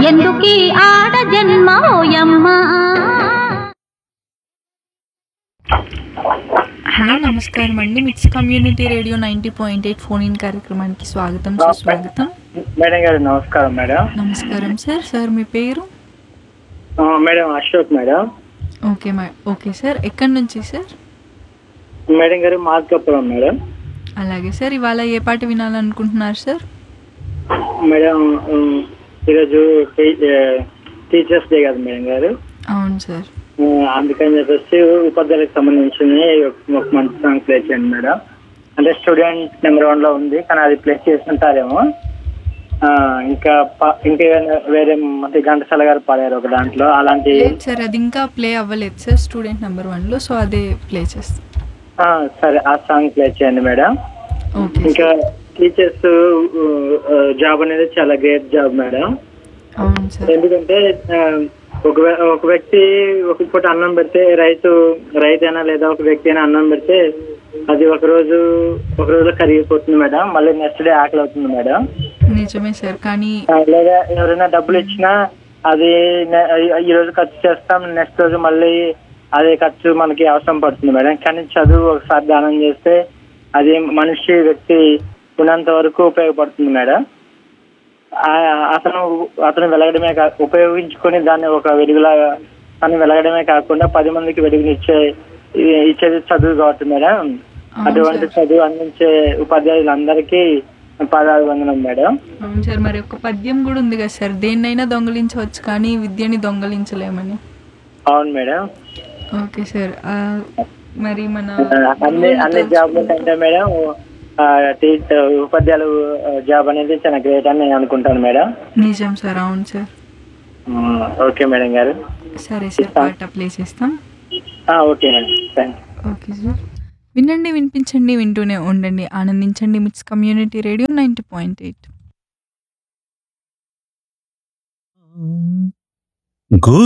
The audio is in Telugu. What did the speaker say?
ఎందుకీ ఆడ జన్మ ఓయమ్మ హలో నమస్కారం అండి mix community radio ninety point eight phone in కార్యక్రమానికి స్వాగతం సుస్వాగతం మేడం గారు నమస్కారం మేడం నమస్కారం సార్ సార్ మీ పేరు ఆ, మేడం అశోక్ మేడం ఓకే మా ఓకే సార్ ఎక్కడి నుంచి సార్ మేడం గారు మార్కాపురం మేడం అలాగే సార్ ఇవాళ ఏ పాట వినాలనుకుంటున్నారు సార్ మేడం ఉమ్, ఈరోజు టీ- ఆ, టీచర్స్ డే కదా మేడం గారు అవును సార్ ఆ, అందుకని చెప్పేసి ఉపాధ్యాయులకు సంబంధించిన ఒక మంచి సాంగ్ ప్లే చేయండి మేడం అంటే స్టూడెంట్ నెంబర్ వన్ లో ఉంది కానీ అది ప్లే చేస్తుంటారేమో ఆ, ఇంకా ప- ఇంకా ఏదైనా వేరే అంటే ఘంటసాల గారు పాడారు ఒక దాంట్లో అలాంటి లేదు సార్ అది ఇంకా ప్లే అవ్వలేదు సార్ స్టూడెంట్ నెంబర్ వన్లో సో అదే ప్లే చేస్తాం ఆ, సరే ఆ సాంగ్ ప్లే చేయండి మేడం ఓకే ఇంకా టీచర్స్ జాబ్ అనేది చాలా గ్రేట్ జాబ్ మేడం అవును సార్ ఎందుకంటే ఆ, ఒక వ్య- ఒక వ్యక్తి ఒక పూట అన్నం పెడితే రైతు రైతైనా లేదా ఒక వ్యక్తి అయినా అన్నం పెడితే అది ఒక రోజు ఒక రోజు కరిగిపోతుంది మేడం మళ్ళీ నెక్స్ట్ డే ఆకలి అవుతుంది మేడం నిజమే సార్ కానీ ఆ, లేదా ఎవరైనా డబ్బులు ఇచ్చినా అది నె- ఈ రోజు ఖర్చు చేస్తాం నెక్స్ట్ రోజు మళ్ళీ అదే ఖర్చు మనకి అవసరం పడుతుంది మేడం కానీ చదువు ఒకసారి దానం చేస్తే అది మనిషి వ్యక్తి ఉన్నంత వరకు ఉపయోగపడుతుంది మేడం ఆ, అతను అతను వెలగడమే కా ఉపయోగించుకొని దాన్ని ఒక వెలుగులాగా తను వెలగడమే కాకుండా పది మందికి వెలుగునిచ్చే ఇ- ఇచ్చేది చదువు కాబట్టి మేడం అవును అటువంటి సార్. చదువు అందించే ఉపాధ్యాయులందరికీ పాదాభివందనం మేడం అవును సార్ మరి ఒక పద్యం కూడా ఉంది కదా సార్ దేన్నైనా దొంగలించవచ్చు కానీ విద్యని దొంగలించలేమని అవును మేడం ఓకే సార్ ఆ, మరి మన అన్ని అన్ని జాబ్ల కంటే మేడం ఆ, టీ- ఉపాధ్యాయులు జాబ్ అనేది చాలా గ్రేట్ అని నేను అనుకుంటాను మేడం నిజం సార్ అవును సార్ ఉమ్, ఓకే మేడం గారు సరే సార్ పాట ప్లే చేస్తాం ఆ, okay madam thank okay sir వినండి వినిపించండి వింటూనే ఉండండి ఆనందించండి mix community radio ninety point eight గు